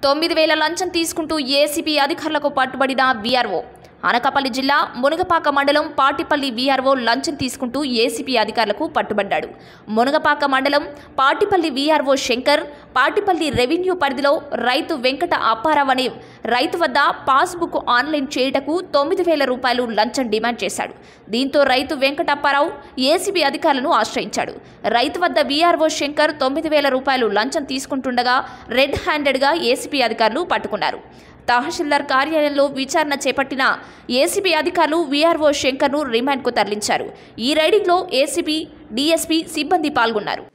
తొమ్మిది వేల లంచం తీసుకుంటూ ఏసీబీ అధికారులకు పట్టుబడిన వీఆర్ఓ అనకాపల్లి జిల్లా మునగపాక మండలం పాటిపల్లి వీఆర్ఓ లంచం తీసుకుంటూ ఏసీపీ అధికారులకు పట్టుబడ్డాడు మునగపాక మండలం పాటిపల్లి వీఆర్ఓ శంకర్ పాటిపల్లి రెవెన్యూ పరిధిలో రైతు వెంకట అప్పారావు అనే రైతు వద్ద పాస్బుక్ ఆన్లైన్ చేయుటకు తొమ్మిది వేల రూపాయలు లంచం డిమాండ్ చేశాడు దీంతో రైతు వెంకట అప్పారావు ఏసీబీ అధికారులను ఆశ్రయించాడు రైతు వద్ద వీఆర్ఓ శంకర్ తొమ్మిది వేల రూపాయలు లంచం తీసుకుంటుండగా రెడ్ హ్యాండెడ్గా ఏసీబీ అధికారులు పట్టుకున్నారు తహసీల్దార్ కార్యాలయంలో విచారణ చేపట్టిన ఏసీబీ అధికారులు వీఆర్ఓ శంకర్ను రిమాండ్కు తరలించారు ఈ రైడింగ్లో ఏసీబీ డీఎస్పీ సిబ్బంది పాల్గొన్నారు